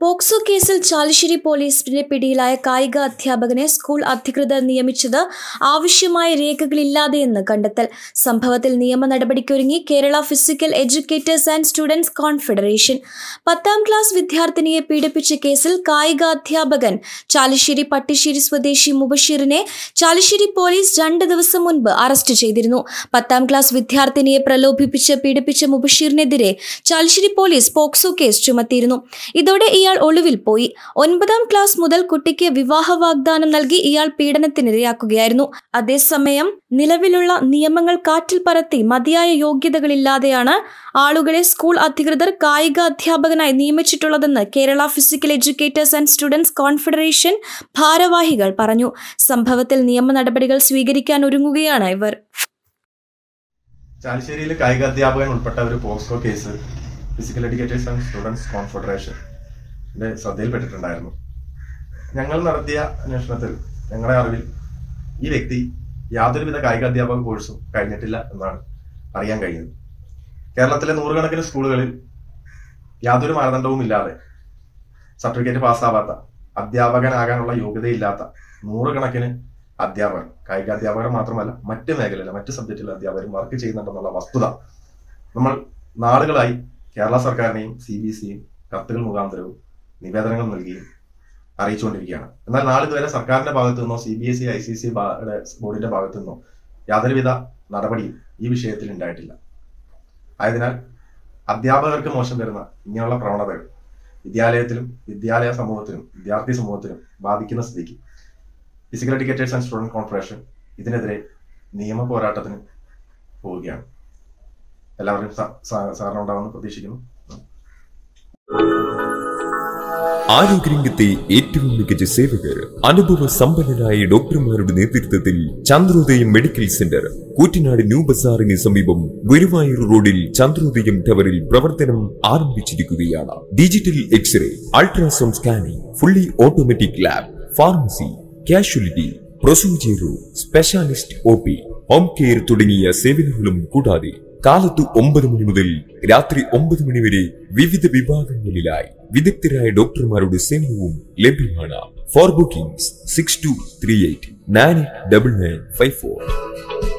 POCSO കേസിൽ ചാലിശ്ശേരി പോലീസിന്റെ പിടിയിലായ കായിക അധ്യാപകനെ സ്കൂൾ അധികൃതർ നിയമിച്ചത് ആവശ്യമായ രേഖകളില്ലാതെയെന്ന് കണ്ടെത്തൽ സംഭവത്തിൽ നിയമ നടപടിക്കൊരുങ്ങി Kerala physical educators and students confederation പത്താം ക്ലാസ് വിദ്യാർത്ഥിനിയെ പീഡിപ്പിച്ച കേസിൽ കായിക അധ്യാപകൻ ചാലിശ്ശേരി പട്ടിശ്ശേരി സ്വദേശി മുബഷീറിനെ ചാലിശ്ശേരി പോലീസ് രണ്ട് ദിവസം മുൻപ് അറസ്റ്റ് ചെയ്തിരുന്നു പത്താം ക്ലാസ് വിദ്യാർത്ഥിനിയെ പ്രലോഭിപ്പിച്ച് പീഡിപ്പിച്ച മുബഷീറിനെതിരെ ചാലിശ്ശേരി പോലീസ് പോക്സോ കേസ് ചുമത്തിയിരുന്നു ഇതോടെ ഇയാൾ ഒളിവിൽ പോയി ഒൻപതാം ക്ലാസ് മുതൽ കുട്ടിക്ക് വിവാഹ വാഗ്ദാനം നൽകി ഇയാൾ പീഡനത്തിനിരയാക്കുകയായിരുന്നു അതേസമയം നിലവിലുള്ള നിയമങ്ങൾ കാറ്റിൽ പറത്തി മതിയായ യോഗ്യതകളില്ലാതെയാണ് ആളുകളെ സ്കൂൾ അധികൃതർ കായിക അധ്യാപകനായി നിയമിച്ചിട്ടുള്ളതെന്ന് Kerala physical educators and students confederation ഭാരവാഹികൾ പറഞ്ഞു സംഭവത്തിൽ നിയമ നടപടികൾ സ്വീകരിക്കാൻ ഒരുങ്ങുകയാണ് ഇവർ ചാലിശ്ശേരിയിൽ കായിക അധ്യാപകൻ ഉൾപ്പെട്ട ഒരു POCSO case physical educators and students confederation ശ്രദ്ധയിൽപ്പെട്ടിട്ടുണ്ടായിരുന്നു ഞങ്ങൾ നടത്തിയ അന്വേഷണത്തിൽ ഞങ്ങളുടെ അറിവിൽ ഈ വ്യക്തി യാതൊരുവിധ കായിക അധ്യാപക കോഴ്സും കഴിഞ്ഞിട്ടില്ല എന്നാണ് അറിയാൻ കഴിഞ്ഞത് കേരളത്തിലെ നൂറുകണക്കിന് സ്കൂളുകളിൽ യാതൊരു മാനദണ്ഡവും ഇല്ലാതെ സർട്ടിഫിക്കറ്റ് പാസ്സാവാത്ത അധ്യാപകനാകാനുള്ള യോഗ്യതയില്ലാത്ത നൂറുകണക്കിന് അധ്യാപകർ കായിക അധ്യാപകർ മാത്രമല്ല മറ്റ് മേഖലയിലെ മറ്റ് സബ്ജക്റ്റിലെ അധ്യാപകരും വർക്ക് ചെയ്യുന്നുണ്ടെന്നുള്ള വസ്തുത നമ്മൾ നാളുകളായി കേരള സർക്കാരിനെയും സി ബി സിയും കത്തുകൾ മുഖാന്തരവും നിവേദനങ്ങൾ നൽകിയും അറിയിച്ചുകൊണ്ടിരിക്കുകയാണ് എന്നാൽ നാളിതുവരെ സർക്കാരിന്റെ ഭാഗത്തു നിന്നോ C B S E I C C ബോർഡിന്റെ ഭാഗത്തു നിന്നോ യാതൊരുവിധ നടപടിയും ഈ വിഷയത്തിൽ ഉണ്ടായിട്ടില്ല ആയതിനാൽ അധ്യാപകർക്ക് മോശം വരുന്ന ഇങ്ങനെയുള്ള പ്രവണതകൾ വിദ്യാലയത്തിലും വിദ്യാലയ സമൂഹത്തിലും വിദ്യാർത്ഥി സമൂഹത്തിലും ബാധിക്കുന്ന സ്ഥിതിക്ക് physical educators and student confederation ഇതിനെതിരെ നിയമ പോരാട്ടത്തിന് പോവുകയാണ് എല്ലാവരും സഹകരണം ഉണ്ടാവുമെന്ന് പ്രതീക്ഷിക്കുന്നു ആരോഗ്യരംഗത്തെ ഏറ്റവും മികച്ച സേവകർ അനുഭവ സമ്പന്നരായ ഡോക്ടർമാരുടെ നേതൃത്വത്തിൽ Chandrodayam medical centre Koottanad new ബസാറിന് സമീപം ഗുരുവായൂർ റോഡിൽ ചന്ദ്രോദയം ടവറിൽ പ്രവർത്തനം ആരംഭിച്ചിരിക്കുകയാണ് digital X-ray ultrasound scanning fully automatic lab pharmacy casualty procedure specialist O P home care തുടങ്ങിയ സേവനങ്ങളും കൂടാതെ കാലത്ത് ഒമ്പത് മണി മുതൽ രാത്രി ഒമ്പത് മണി വരെ വിവിധ വിഭാഗങ്ങളിലായി വിദഗ്ധരായ ഡോക്ടർമാരുടെ സേവനവും ലഭ്യമാണ് for bookings six two three eight nine eight double nine five four